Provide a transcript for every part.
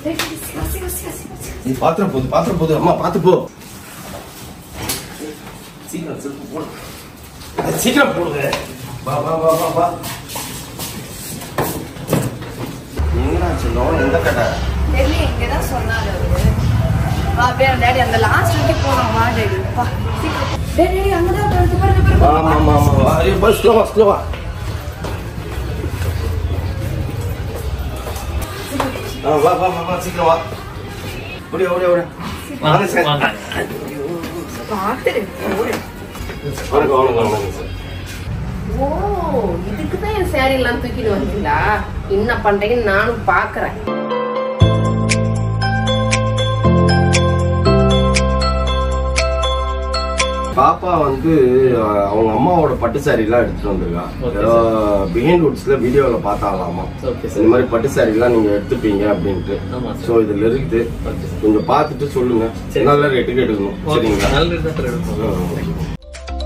டேய், டேய், சீக்கிரம், சீக்கிரம், சீக்கிரம், சீக்கிரம், சீக்கிரம். நீ பாத்திரம் போகுது பாத்திரம் போகுது அம்மா பார்த்து போ சீக்கிரம் செருப்பு போடு அது சீக்கிரம் போடுங்க வா வா வா வா வா எங்கடா செல்லம் எந்த கடை தெரியல, இங்கதான் சொன்னாரு அவரு. வா, அப்படியே டேடி அந்த லாஸ்ட் வரைக்கும் போனோம் வா டேடி வா சீக்கிரம் போ. டேய், டேடி, அங்கதான் பாரு, பாரு, பாரு, வா பாரு. ஆமா ஆமா ஆமா வா ஐயோ பஸ் ஸ்லோவா ஸ்லோவா ஆ வா வா வா வா சீக்கிரம் வா ஓடியா ஓடியா ஓடியா வாங்க சார் பாத்துரு, ஓடு. வணக்கம் வணக்கம் வணக்கம் சார் ஓ இதுக்கு தான் என் சேரீ எல்லாம் தூக்கிட்டு வந்தீங்களா என்ன பண்றீங்கன்னு நானும் பாக்குறேன் பாப்பா வந்து அஹ், அவங்க அம்மாவோட பட்டு சாரி எல்லாம் எடுத்துட்டு வந்திருக்கா Okay, ஏதோ பிஹைண்ட் வுட்ஸ்ல வீடியோல பார்த்தாங்களாமா Okay, sir. இந்த மாதிரி பட்டு சாரி எல்லாம் நீங்க எடுத்துப்பீங்க அப்படின்ட்டு ஆமா, sir. சோ இதுல இருக்குது Okay, sir. கொஞ்சம் பார்த்துட்டு சொல்லுங்க சரி. நல்ல ரேட்டுக்கு எடுக்கணும் சரிங்களா நல்ல இடத்துல எடுப்போம் ஆ.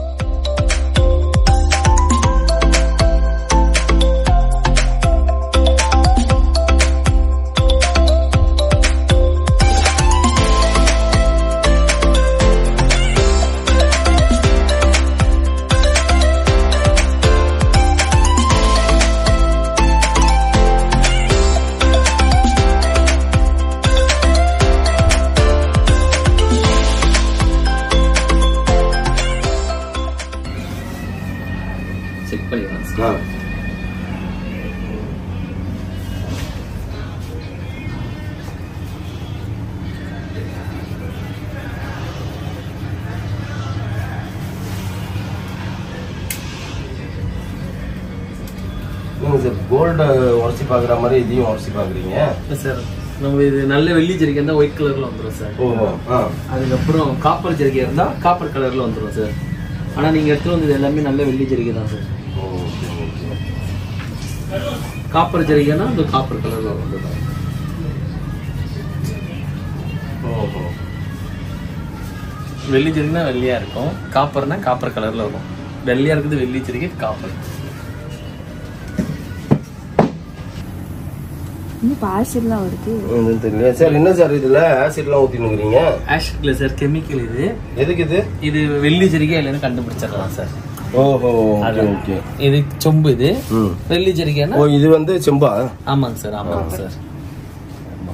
செக் பண்ணிக்கலாம் ஆ. நீங்க சார் கோல்டு உடச்சி பாக்குற மாதிரி இதையும் உடச்சி பாக்குறீங்க இல்லை சார் நம்ம இது நல்ல வெள்ளி ஜெரிக்கை இருந்தால் ஒயிட் கலர்ல வந்துடும் சார் ஓ ஆ அதுக்கப்புறம் காப்பர் ஜெரிக்கை இருந்தால் காப்பர் கலர்ல வந்துடும் சார் ஆனா நீங்க எடுத்து வந்தது எல்லாமே நல்ல வெள்ளி ஜெரிக்கை தான் sir oh, okay okay copper ஜெரிக்கைனா அந்த காப்பர் கலர்ல வந்துடும் ஓஹோ வெள்ளி ஜெரிக்கைனா வெள்ளையா இருக்கும் காப்பர்னா காப்பர் கலர்ல வரும் வெள்ளையா இருக்குது வெள்ளி ஜெரிக்கை காப்பர் இன்னும் பார்சல்லாம் வருது ஒன்றும் தெரியல சார் என்ன சார் இதுல ஆசிட்லாம் ஊத்தினுக்குறீங்க ஆஷ் இல்லை சார் கெமிக்கல் இது எதுக்கு இது இது வெள்ளி ஜெரிக்கை இல்லைன்னு கண்டுபிடிச்சிடலாம் சார் ஓஹோ ஓகே அதான். ஓகே இது சொம்பு இது ம் வெள்ளி ஜெரிக்கைனா ஓ இது வந்து செம்பா ஆமாங்க சார் ஆமாங்க சார் ஆமா.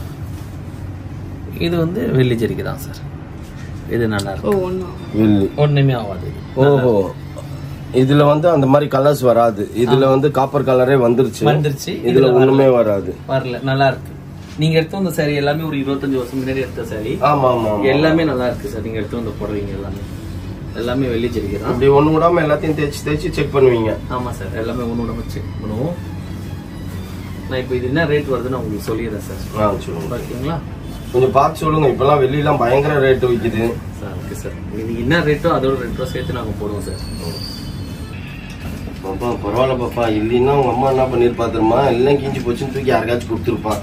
இது வந்து வெள்ளி ஜெரிக்கை தான் சார் இது நல்லா ஓ இருக்கும் ஒன்றும் வெள்ளி ஒண்ணுமே ஆகாது இது. ஓஹோ இதுல வந்து அந்த மாதிரி கலர்ஸ் வராது இதுல வந்து காப்பர் கலரே வந்துருச்சு வந்துருச்சு. இதுல இதுல ஒண்ணுமே வராது வரல நல்லா இருக்கு நீங்க எடுத்து வந்த சாரி எல்லாமே ஒரு இருபத்தஞ்சு வருஷம் முன்னாடி எடுத்த சாரி ஆமா ஆமா ஆமா. எல்லாமே நல்லா இருக்கு சார் நீங்க எடுத்து வந்து போடுறீங்க எல்லாமே எல்லாமே வெள்ளி ஜெரிக்கை தான் இப்படி ஒண்ணு விடாம எல்லாத்தையும் தேய்ச்சி தேய்ச்சி செக் பண்ணுவீங்க ஆமா சார் எல்லாமே ஒன்று ஒன்று செக் பண்ணுவோம் நான் இப்போ இது என்ன ரேட் வருதுன்னு உங்களுக்கு சொல்லிடுறேன் சார் ஆ சொல்லுங்க ஓகேங்களா கொஞ்சம் பார்த்து சொல்லுங்க இப்பெல்லாம் வெள்ளிலாம் பயங்கர ரேட் விக்குது சார் ஓகே சார் இது என்ன ரேட்டோ அதோட ரேட்டோ சேர்த்து நாங்கள் போடுவோம் சார் பாப்பா பரவாயில்ல பாப்பா இல்லைன்னா உங்க அம்மா என்ன பண்ணிருப்பா தெரியுமா எல்லாம் கிஞ்சி போச்சுன்னு தூக்கி யாருக்காச்சும் கொடுத்துருப்பான்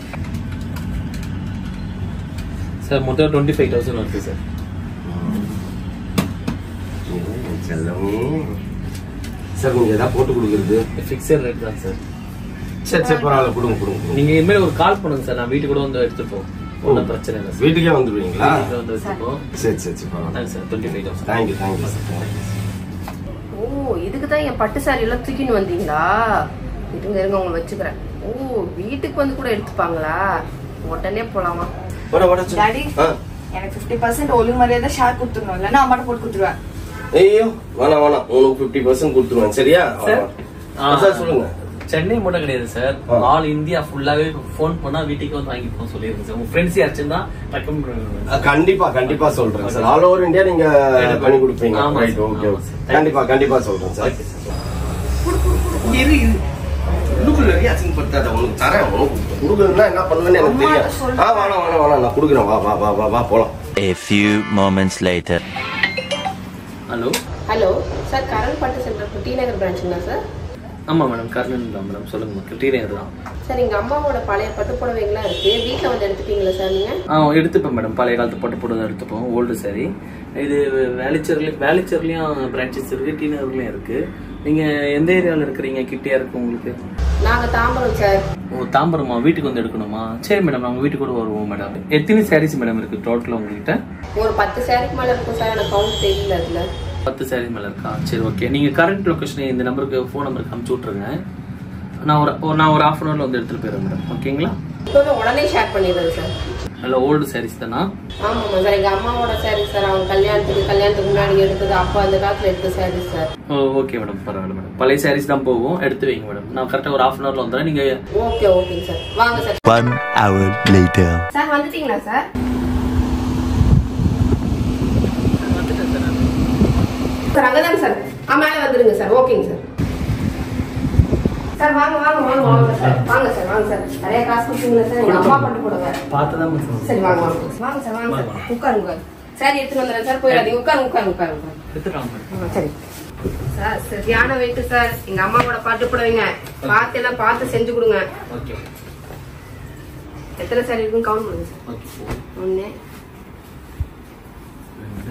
சார் மொத்தம் டுவெண்ட்டி ஃபைவ் தௌசண்ட் வருது சார் செல்லம் சார் நீங்க ஏதாவது போட்டு கொடுக்குறது ஃபிக்ஸட் ரேட் தான் சார் சரி சரி பரவாயில்ல கொடுங்க கொடுங்க கொடுங்க. நீங்க இனிமேல் ஒரு கால் பண்ணுங்க சார் நான் வீட்டுக்கு கூட வந்து எடுத்துப்போம் ஒன்றும் பிரச்சனை இல்லை சார் வீட்டுக்கே வந்துடுவீங்களா வீட்டுக்கு வந்து எடுத்துப்போம் சரி சரி சரி பரவாயில்ல thanks sir twenty five thousand thank you thank you sir ஓ இதுக்கு தான் என் பட்டு சாரி எல்லாம் தூக்கின்னு வந்தீங்களா இருங்க இருங்க உங்களை வச்சுக்கிறேன் ஓ வீட்டுக்கு வந்து கூட எடுத்துப்பாங்களா உடனே போலாமா வர வர டாடி ஆ எனக்கு ஃபிஃப்டி பர்சன்ட் ஒழுங்கு மரியாதை ஷேர் கொடுத்துருணும் இல்லைன்னா அம்மாட்ட போட்டு கொடுத்துருவேன் ஐயோ வேணாம் வேணாம் உனக்கு ஃபிஃப்டி பர்சன்ட் கொடுத்துருவேன் சரியா சார். ஆ. சார் சொல்லுங்க சென்னை மட்டும் கிடையாது சார் ஆ. ஆல் இந்தியா ஃபுல்லாவே ஃபோன் பண்ணா வீட்டுக்கு வந்து வாங்கிட்டு போக சொல்லிருக்கேன் சார் உங்க ஃப்ரெண்ட்ஸ் யாராச்சும் தான் ரெக்கமெண்ட் அஹ் கண்டிப்பா கண்டிப்பா சொல்றேன் சார் ஆல் ஓவர் இந்தியா நீங்க பண்ணி கொடுப்பீங்க ஆமா ரைட் சார், ஓகே ஆமா சார். கண்டிப்பா கண்டிப்பா சொல்றேன் சார் ஓகே சார் இரு இரு உள்ளுக்குள்ள நிறைய அசிங்கப்படுத்தாத உனக்கு தரேன் உனக்கு கொடுக்குறதுனா என்ன பண்ணுவேன்னு எனக்கு அம்மாட்ட தெரியும் சொல்லு. ஆ வேணாம் வேணாம் வேணாம் நான் கொடுக்குறேன் வா வா வா வா வா போலாம் A few moments later. Hello hello sir Karan Pattu centre T Nagar பிரான்ச்சுங்களா சார் ஆமா மேடம் கர்ணன் தான் மேடம் சொல்லுங்க மேடம் டீனர் தான் சார் எங்க அம்மாவோட பழைய பட்டு புடவைங்களாம் இருக்கு வீட்டில் வந்து எடுத்துப்பீங்களா சார் நீங்க ஆ எடுத்துப்பேன் மேடம் பழைய காலத்து பட்டு போட்டு தான் எடுத்துப்போம் ஓல்டு சாரி இது வேலிச்சர்லேயும் வேலிச்சர்லேயும் பிரான்ச்சஸ் இருக்கு டீனர்லேயும் இருக்கு நீங்க எந்த ஏரியாவில் இருக்கிறீங்க கிட்டே இருக்கு உங்களுக்கு நாங்க தாம்பரம் சார் ஓ தாம்பரமா வீட்டுக்கு வந்து எடுக்கணுமா சரி மேடம் நாங்கள் வீட்டுக்கு கூட வருவோம் மேடம் எத்தனை சாரீஸ் மேடம் இருக்கு டோட்டலாக உங்ககிட்ட ஒரு பத்து சாரிக்கு மேல இருக்கும் சார் எனக்கு கவுண்ட் தெரியல அதுல பத்து சாரி மேல இருக்கா சரி ஓகே நீங்க கரண்ட் லொகேஷனை இந்த நம்பருக்கு ஃபோன் நம்பருக்கு அனுப்பிச்சு விட்ருங்க நான் ஒரு ஒரு- நான் ஒரு ஹாஃப் அன் ஹவர்ல வந்து எடுத்துட்டு போயிடுறேன் மேடம் ஓகேங்களா இப்பவே உடனே ஷேர் பண்ணிடுறேன் சார் நல்ல ஓல்டு சாரீஸ் தானா ஆமாம்மா சார் எங்க அம்மாவோட சாரி சார் அவங்க கல்யாணத்துக்கு கல்யாணத்துக்கு முன்னாடி எடுத்தது அப்போ அந்த காலத்துல எடுத்த sari sir oh okay madam பரவாயில்ல மேடம் பழைய சாரீஸ் தான் போகும் எடுத்து வைங்க மேடம் நான் கரெக்டாக ஒரு ஹாஃப் அன் ஹவர்ல வந்துடுறேன் நீங்க ஓகே ஓகேங்க சார் வாங்க sir One hour later. Sir வந்துட்டீங்களா சார் சார் அங்கதாங்க சார் ஆ மேலே வந்துருங்க சார் ஓகேங்க சார் சார் வாங்க வாங்க வாங்க வாங்க சார் வாங்க சார் வாங்க சார் நிறைய காசு கொடுத்தீங்களா சார் எங்க அம்மா பண்ணி போடுங்க பார்த்து தான் மேடம் சரி வாங்க வாங்க வாங்க சார் வாங்க சார் உட்காருங்க சார் எடுத்துட்டு வந்துடுறேன் சார் போயிடாதீங்க உட்காருங்க உட்காருங்க உட்காருங்க எடுத்துக்கலாம் மேடம் ஆ, சரி சார் சரியான வெயிட் சார் எங்க அம்மாவோட பாட்டு போடுவீங்க பார்த்து எல்லாம் பார்த்து செஞ்சு கொடுங்க ஓகே எத்தனை சார் இருக்குன்னு கவுண்ட் பண்ணுங்க சார் ஓகே ஒன்று ரெண்டு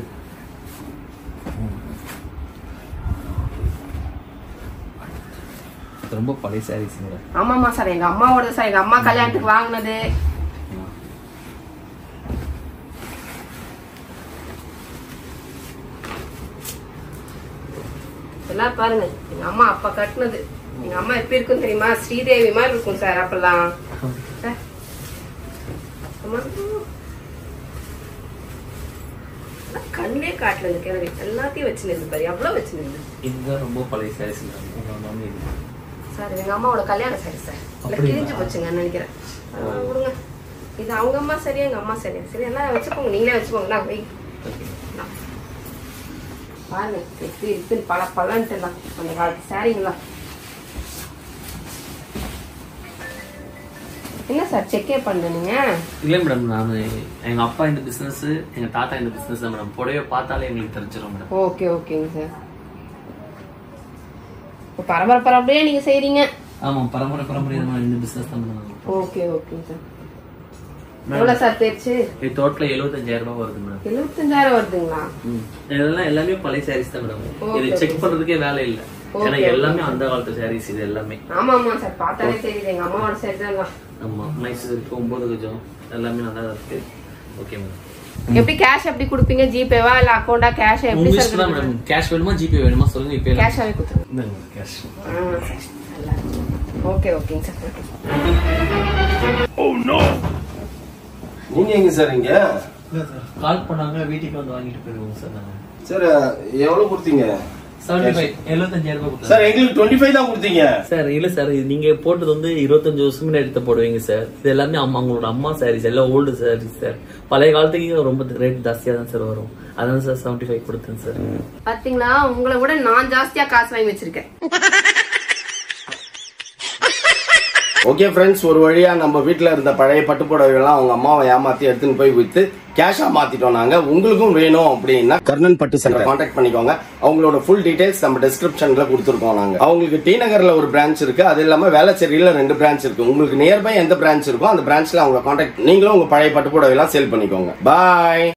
இது ரொம்ப பழைய சாரீஸ் மேடம் ஆமாமா சார் எங்க அம்மாவோட சார் எங்க அம்மா கல்யாணத்துக்கு வாங்கினது எல்லாம் பாருங்க எங்க அம்மா அப்ப கட்டினது எங்க அம்மா எப்படி இருக்கும் தெரியுமா ஸ்ரீதேவி மாதிரி இருக்கும் சார் அப்பெல்லாம் சார். அம்மா. அதான் கண்ணே காட்டல இந்த கிழவி எல்லாத்தையும் வச்சுருந்து பாரு எவ்வளவு வச்சுருந்து இதுதான் ரொம்ப பழைய சாரீஸ் மேடம் உங்க மாமி இது. சார் எங்க அம்மாவோட கல்யாண சாரி சார் இல்ல அப்படிங்களா? கிழிஞ்சு போச்சுங்க நினைக்கிறேன் அதெல்லாம் விடுங்க இது அவங்க அம்மா சரியா எங்க அம்மா சரியா சரி எல்லாம் வச்சுக்கோங்க நீங்களே வச்சுக்கோங்க நான் வை ஓகே இந்தா. பாருங்க எப்படி இருக்குன்னு பல பலன்ட்டு எல்லாம் அந்த காலத்து சாரிங்களா என்ன சார் செக்கே பண்ண நீங்க இல்லை மேடம் நான் எங்க அப்பா இந்த பிசினஸ் எங்க தாத்தா இந்த பிசினஸ் தான் மேடம் புடவைய பார்த்தாலே எங்களுக்கு தெரிஞ்சிடும் மேடம் ஓகே ஓகேங்க சார் இப்போ பரம்பரை பரம்பரையா நீங்க செய்றீங்க ஆமா பரம்பரை பரம்பரை இந்த பிசினஸ் தான் மேடம் ஓகே ஓகேங்க சார் எவ்வளவு சார் தேர்ச்சு இது டோட்டலா எழுபத்தஞ்சாயிரம் ரூபாய் வருது மேடம் எழுபத்தஞ்சாயிரம் வருதுங்களா ம். இதெல்லாம் எல்லாமே பழைய சாரீஸ் தான் மேடம் இது Okay, செக் பண்றதுக்கே வேலை இல்ல Okay, ஏன்னா எல்லாமே அந்த காலத்து சாரீஸ் இது எல்லாமே ஆமா ஆமா சார் பார்த்தாலே தெரியுது எங்க அம்மாவோட சைடு தான் ஆமா மைசூர் இருக்கு ஒன்பது கஜம் எல்லாமே நல்லா தான் இருக்கு ஓகே மேடம் எப்படி கேஷ் எப்படி கொடுப்பீங்க ஜிபேவா இல்ல அக்கௌண்டா கேஷ் எப்படி உங்க சார் இஷ்டம் தான் மேடம் கேஷ் வேணுமா ஜிபே வேணுமா சொல்லுங்க இப்போ கேஷாவே கொடுத்துருங்க இந்தாங்க கேஷ் ஓகே ஓகேங்க சார் நீங்க எங்க சார் இங்க கால் பண்ணாங்க வீட்டுக்கு வந்து வாங்கிட்டு போயிடுவோம் சார் நாங்க சார் எவ்வளவு கொடுத்தீங்க செவன்டி ஃபைவ் எழுபத்தஞ்சாயிரம் ரூபாய் கொடுத்தேன் சார் எங்களுக்கு டுவெண்ட்டி ஃபைவ் தான் கொடுத்தீங்க சார் இல்ல சார் இது நீங்க போட்டது வந்து இருபத்தஞ்சு வருஷம் எடுத்து போடுவீங்க சார் இது எல்லாமே அம்மா உங்களோட அம்மா சாரீஸ் எல்லாம் ஓல்டு சாரீஸ் சார் பழைய காலத்துக்கு ரொம்ப ரேட் ஜாஸ்தியா தான் சார் வரும் அதான் சார் செவன்டி ஃபைவ் கொடுத்தேன் சார் பாத்தீங்களா உங்களை விட நான் ஜாஸ்தியா காசு வாங்கி வச்சிருக்கேன் ஓகே ஃப்ரெண்ட்ஸ் ஒரு வழியா நம்ம வீட்ல இருந்த பழைய பட்டு புடவைகள்லாம் அவங்க அம்மாவை ஏமாத்தி எடுத்துன்னு போய் வித்து கேஷா மாத்திட்டோம் நாங்க உங்களுக்கும் வேணும் அப்படின்னா கர்ணன் பட்டு சென்டர் கான்டாக்ட் பண்ணிக்கோங்க அவங்களோட ஃபுல் டீடைல்ஸ் நம்ம டிஸ்கிரிப்ஷன்ல கொடுத்துருக்கோம் நாங்க அவங்களுக்கு டி நகர்ல ஒரு பிரான்ச் இருக்கு அது இல்லாம வேளச்சேரியில ரெண்டு பிரான்ச் இருக்கு உங்களுக்கு நியர்பை எந்த பிரான்ச் இருக்கோ அந்த பிரான்ச்ல அவங்க கான்டாக்ட் நீங்களும் உங்க பழைய பட்டு புடவை எல்லாம் சேல் பண்ணிக்கோங்க பாய்